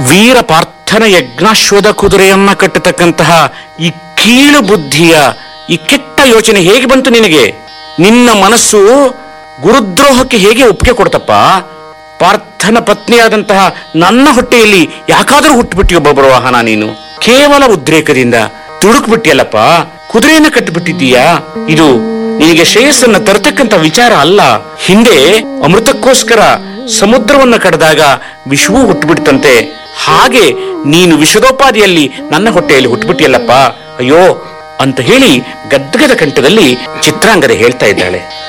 ವೀರ ಪಾರ್ಥನ ಯಜ್ಞಾಶ್ವದ ಕುದುರೆಯನ್ನ ಕಟ್ಟತಕ್ಕಂತಹ ಈ ಕೀಳು ಬುದ್ಧಿಯ ಈ ಕೆಟ್ಟ ಯೋಚನೆ ಹೇಗೆ ಬಂತು ನಿನಗೆ ನಿನ್ನ ಮನಸ್ಸು ಗುರುದ್ರೋಹಕ್ಕೆ ಹೇಗೆ ಒಪ್ಪಿಗೆ ಕೊಡ್ತಪ್ಪ ಪಾರ್ಥನ ಪತ್ನಿಯಾದಂತಹ ನನ್ನ ಹೊಟ್ಟೆಯಲ್ಲಿ ಯಾಕಾದರೂ ಹುಟ್ಟುಬಿಟ್ಟಿಯೋ ಬಬ್ರವಾಹನ ನೀನು ಕೇವಲ ಉದ್ರೇಕದಿಂದ ತುಡುಕ್ಬಿಟ್ಟಿಯಲ್ಲಪ್ಪ ಕುದುರೆಯನ್ನ ಕಟ್ಟಿಬಿಟ್ಟಿದ್ದೀಯಾ ಇದು ನಿನಗೆ ಶ್ರೇಯಸ್ಸನ್ನ ತರತಕ್ಕಂತ ವಿಚಾರ ಅಲ್ಲ ಹಿಂದೆ ಅಮೃತಕ್ಕೋಸ್ಕರ ಸಮುದ್ರವನ್ನ ಕಡ್ದಾಗ ವಿಷವೂ ಹುಟ್ಟುಬಿಡ್ತಂತೆ ಹಾಗೆ ನೀನು ವಿಷದೋಪಾದಿಯಲ್ಲಿ ನನ್ನ ಹೊಟ್ಟೆಯಲ್ಲಿ ಹುಟ್ಟುಬಿಟ್ಟಿಯಲ್ಲಪ್ಪ ಅಯ್ಯೋ ಅಂತ ಹೇಳಿ ಗದ್ಗದ ಕಂಠದಲ್ಲಿ ಚಿತ್ರಾಂಗದ ಹೇಳ್ತಾ ಇದ್ದಾಳೆ